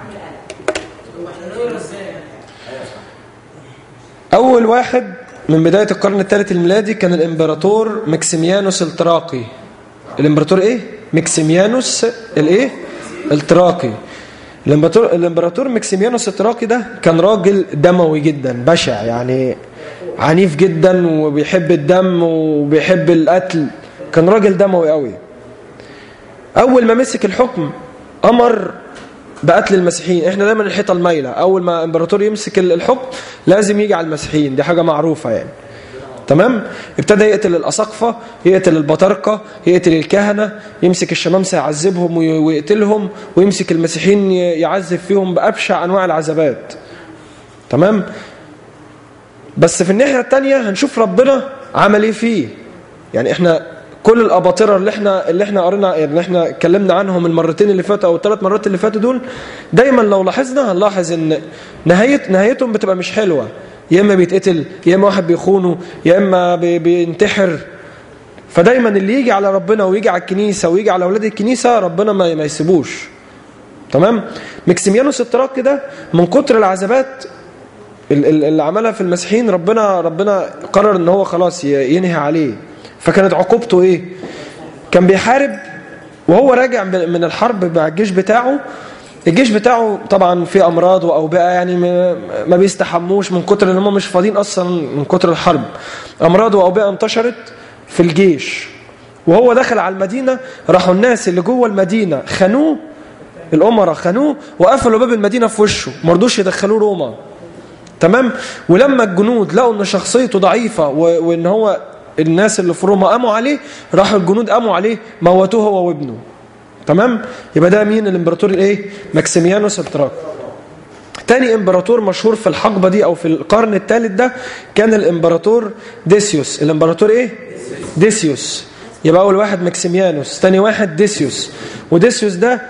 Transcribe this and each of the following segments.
أول واحد من بداية القرن الثالث الميلادي كان الإمبراطور مكسيميانوس التراقي الإمبراطور إيه؟ مكسيميانوس الإيه؟ التراقي الإمبراطور, الإمبراطور مكسيميانوس التراقي ده كان راجل دموي جدا بشع يعني عنيف جدا وبيحب الدم وبيحب القتل كان راجل دموي قوي أول ما مسك الحكم أمر بقتل المسيحيين احنا دايما الحيطه المايله اول ما امبراطور يمسك الحكم لازم يجي على المسيحيين دي حاجه معروفه يعني تمام ابتدى يقتل الاساقفه يقتل البطاركه يقتل الكهنه يمسك الشمامسه يعذبهم ويقتلهم ويمسك المسيحيين يعذب فيهم بابشع انواع العذابات تمام بس في الناحيه الثانيه هنشوف ربنا عمل ايه فيه يعني احنا كل الاباطره اللي احنا اللي احنا قرينا اللي احنا اتكلمنا عنهم المرتين اللي فاتوا او الثلاث مرات اللي فاتوا دول دايما لو لاحظنا هنلاحظ ان نهايه نهايتهم بتبقى مش حلوه يا اما بيتقتل يا اما واحد بيخونه يا اما بينتحر فدايما اللي يجي على ربنا ويجي على الكنيسه ويجي على اولاد الكنيسه ربنا ما ما يسيبوش تمام مكسيميانوس التراكي ده من كتر العذابات اللي عملها في المسيحيين ربنا ربنا قرر ان هو خلاص ينهي عليه فكانت عقوبته ايه كان بيحارب وهو راجع من الحرب مع الجيش بتاعه الجيش بتاعه طبعا فيه امراض واوبئه يعني ما بيستحموش من كتر ان هم مش فاضيين اصلا من كتر الحرب امراض واوبئه انتشرت في الجيش وهو دخل على المدينه راحوا الناس اللي جوه المدينه خانوه الامراء خانوه وقفلوا باب المدينه في وشه ما رضوش يدخلوه روما تمام ولما الجنود لقوا ان شخصيته ضعيفه وان هو الناس اللي في روما قاموا عليه راحوا الجنود قاموا عليه موتوه هو وابنه تمام يبقى ده مين الامبراطور الايه ماكسيميانوس التراك تاني امبراطور مشهور في الحقبة دي او في القرن الثالث ده كان الامبراطور ديسيوس الامبراطور ايه ديسيوس يبقى اول واحد ماكسيميانوس تاني واحد ديسيوس وديسيوس ده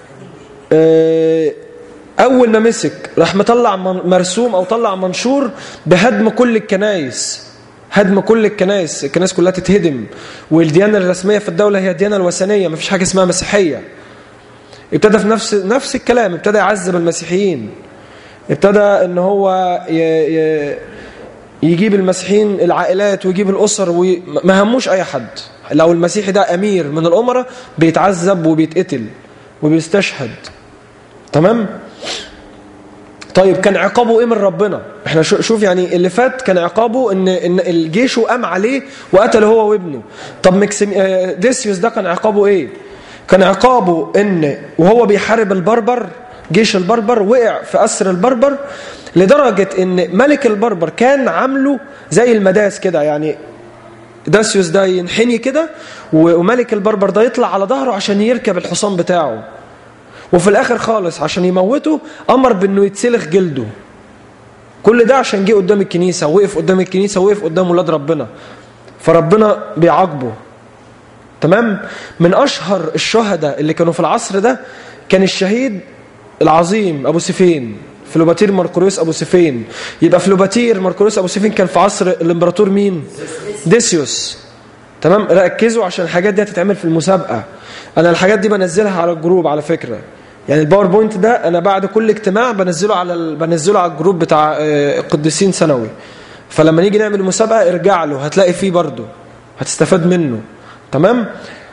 اول ما مسك راح مطلع مرسوم او طلع منشور بهدم كل الكنايس هدم كل الكنائس الكنائس كلها تتهدم والديانة الرسمية في الدولة هي الديانة الوثنية ما فيش حاجة اسمها مسيحية ابتدى في نفس نفس الكلام ابتدى يعذب المسيحيين ابتدى ان هو ي... ي... يجيب المسيحيين العائلات ويجيب الأسر وما هموش أي حد لو المسيحي ده أمير من الأمراء بيتعذب وبيتقتل وبيستشهد تمام؟ طيب كان عقابه ايه من ربنا احنا شوف يعني اللي فات كان عقابه ان ان الجيش قام عليه وقتله هو وابنه طب مكسيم ديسيوس ده كان عقابه ايه كان عقابه ان وهو بيحارب البربر جيش البربر وقع في اسر البربر لدرجة ان ملك البربر كان عامله زي المداس كده يعني داسيوس ده ينحني كده وملك البربر ده يطلع على ظهره عشان يركب الحصان بتاعه وفي الاخر خالص عشان يموته امر بانه يتسلخ جلده كل ده عشان جه قدام الكنيسة وقف قدام الكنيسة وقف قدام ولاد ربنا فربنا بيعاقبه تمام من اشهر الشهداء اللي كانوا في العصر ده كان الشهيد العظيم ابو سفين فلوباتير ماركوريوس ابو سفين يبقى فلوباتير ماركوريوس ابو سفين كان في عصر الامبراطور مين ديسيوس تمام ركزوا عشان الحاجات دي هتتعمل في المسابقه انا الحاجات دي بنزلها على الجروب على فكره يعني الباوربوينت ده انا بعد كل اجتماع بنزله على ال... بنزله على الجروب بتاع قديسين ثانوي فلما نيجي نعمل مسابقه ارجع له هتلاقي فيه برضه هتستفاد منه تمام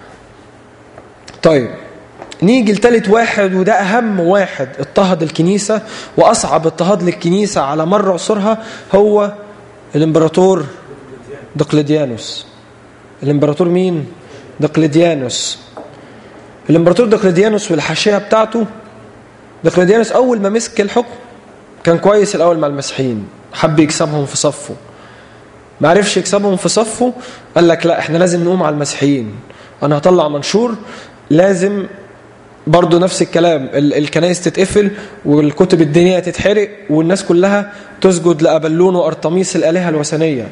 طيب نيجي لثالث واحد وده اهم واحد اضطهد الكنيسه واصعب اضطهاد للكنيسه على مر عصورها هو الامبراطور دقلديانوس الامبراطور مين دقلديانوس الامبراطور دقلديانوس والحاشيه بتاعته دقلديانوس اول ما مسك الحكم كان كويس الاول مع المسيحيين حب يكسبهم في صفه ما عرفش يكسبهم في صفه قال لك لا احنا لازم نقوم على المسيحيين انا هطلع منشور لازم برضو نفس الكلام الكنائس تتقفل والكتب الدينية تتحرق والناس كلها تسجد لأبلون وأرطميس الآلهة الوثنية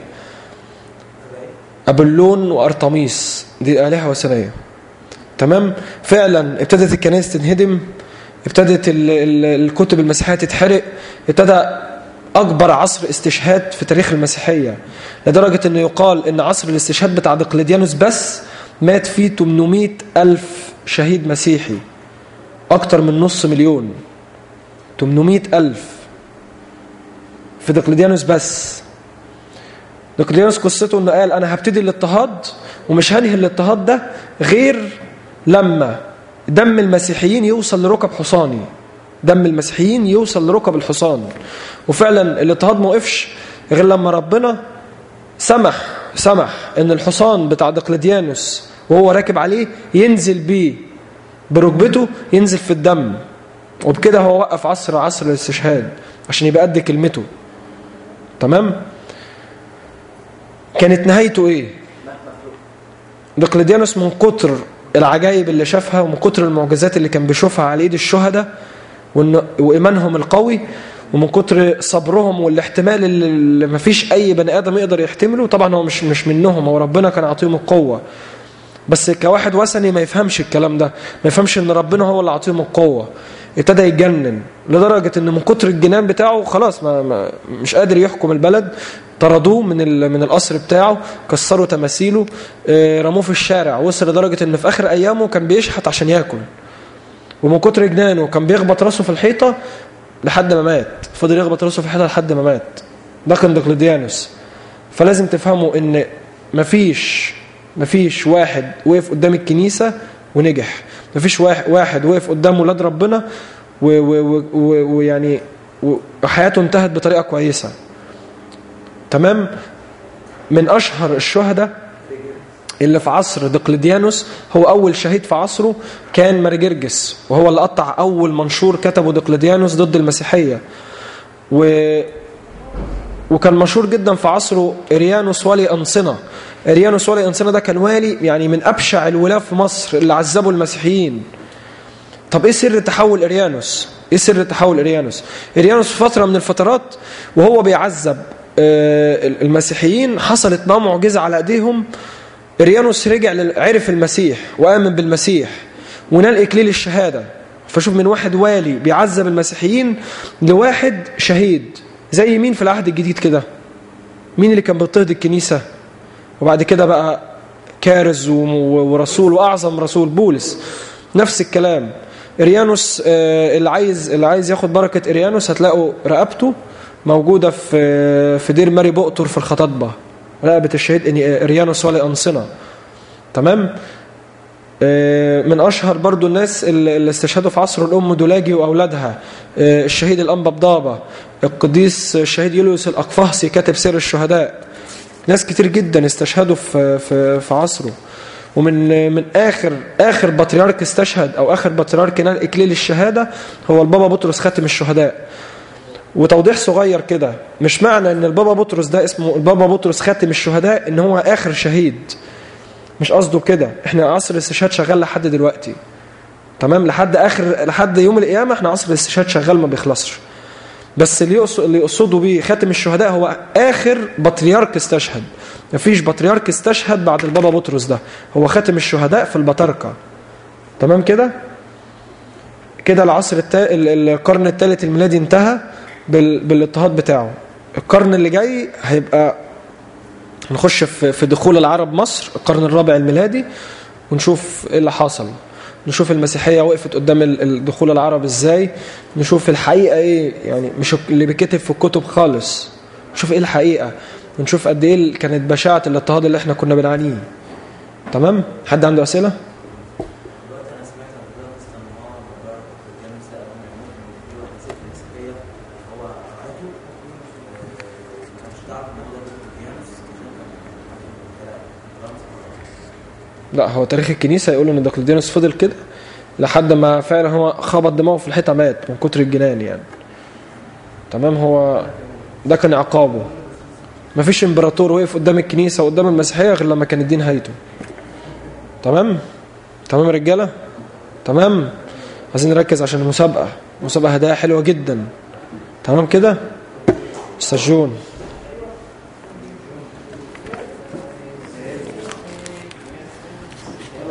أبلون وأرطميس دي آلهة وثنية تمام فعلا ابتدت الكنائس تنهدم ابتدت الكتب المسيحية تتحرق ابتدى أكبر عصر استشهاد في تاريخ المسيحية لدرجة أنه يقال أن عصر الاستشهاد بتاع دقلديانوس بس مات فيه 800 ألف شهيد مسيحي أكتر من نص مليون 800 ألف في دقلديانوس بس دقلديانوس قصته انه قال انا هبتدي الاضطهاد ومش هنهي الاضطهاد ده غير لما دم المسيحيين يوصل لركب حصاني دم المسيحيين يوصل لركب الحصان وفعلا الاضطهاد ما وقفش غير لما ربنا سمح سمح ان الحصان بتاع دقلديانوس وهو راكب عليه ينزل بيه بركبته ينزل في الدم وبكده هو وقف عصر عصر الاستشهاد عشان يبقى قد كلمته تمام كانت نهايته ايه دقلديانوس من كتر العجائب اللي شافها ومن كتر المعجزات اللي كان بيشوفها على ايد الشهداء وإيمانهم القوي ومن كتر صبرهم والاحتمال اللي ما فيش أي بني آدم يقدر يحتمله طبعا هو مش مش منهم هو ربنا كان عطيهم القوة بس كواحد وثني ما يفهمش الكلام ده ما يفهمش ان ربنا هو اللي عطيهم القوة ابتدى يتجنن لدرجة ان من كتر الجنان بتاعه خلاص ما, ما مش قادر يحكم البلد طردوه من من القصر بتاعه كسروا تماثيله رموه في الشارع وصل لدرجة ان في اخر ايامه كان بيشحت عشان ياكل ومن كتر جنانه كان بيخبط راسه في الحيطة لحد ما مات فضل يخبط راسه في الحيطة لحد ما مات ده كان دقلديانوس فلازم تفهموا ان مفيش مفيش واحد وقف قدام الكنيسة ونجح مفيش واحد, واحد وقف قدام ولاد ربنا ويعني وحياته انتهت بطريقة كويسة تمام من أشهر الشهداء اللي في عصر دقلديانوس هو أول شهيد في عصره كان مارجرجس وهو اللي قطع أول منشور كتبه دقلديانوس ضد المسيحية و وكان مشهور جدا في عصره إريانوس ولي أنصنة إريانوس ولي أنصنة ده كان والي يعني من أبشع الولاة في مصر اللي عذبوا المسيحيين طب إيه سر تحول إريانوس إيه سر تحول إريانوس إريانوس في فترة من الفترات وهو بيعذب المسيحيين حصلت معه معجزة على أيديهم إريانوس رجع عرف المسيح وآمن بالمسيح ونال إكليل الشهادة فشوف من واحد والي بيعذب المسيحيين لواحد شهيد زي مين في العهد الجديد كده مين اللي كان بيضطهد الكنيسة وبعد كده بقى كارز ورسول وأعظم رسول بولس نفس الكلام إريانوس اللي عايز اللي عايز ياخد بركة إريانوس هتلاقوا رقبته موجودة في في دير ماري بؤتر في الخطاطبة رقبة الشهيد إريانوس ولي أنصنة تمام من أشهر برضو الناس اللي استشهدوا في عصر الأم دولاجي وأولادها الشهيد الأنبا بضابة القديس الشهيد يوليوس الأقفاصي كاتب سير الشهداء ناس كتير جدا استشهدوا في في في عصره ومن من آخر آخر بطريرك استشهد أو آخر بطريرك نال إكليل الشهادة هو البابا بطرس خاتم الشهداء وتوضيح صغير كده مش معنى ان البابا بطرس ده اسمه البابا بطرس خاتم الشهداء ان هو اخر شهيد مش قصده كده احنا عصر الاستشهاد شغال لحد دلوقتي تمام لحد اخر لحد يوم القيامه احنا عصر الاستشهاد شغال ما بيخلصش بس اللي يقصد اللي يقصده بيه خاتم الشهداء هو اخر بطريرك استشهد مفيش بطريرك استشهد بعد البابا بطرس ده هو خاتم الشهداء في البطاركه تمام كده كده العصر التا... القرن الثالث الميلادي انتهى بال... بالاضطهاد بتاعه القرن اللي جاي هيبقى نخش في في دخول العرب مصر القرن الرابع الميلادي ونشوف ايه اللي حصل نشوف المسيحية وقفت قدام دخول العرب ازاي نشوف الحقيقة ايه يعني مش اللي بيكتب في الكتب خالص نشوف ايه الحقيقة ونشوف قد ايه كانت بشاعة الاضطهاد اللي احنا كنا بنعانيه تمام حد عنده اسئلة لا هو تاريخ الكنيسة يقول ان دقلدينوس فضل كده لحد ما فعلا هو خبط دماغه في الحيطة مات من كتر الجنان يعني تمام هو ده كان عقابه مفيش امبراطور وقف قدام الكنيسة وقدام المسيحية غير لما كان الدين هيته تمام تمام يا رجالة تمام عايزين نركز عشان المسابقة المسابقة هدايا حلوة جدا تمام كده استاذ جون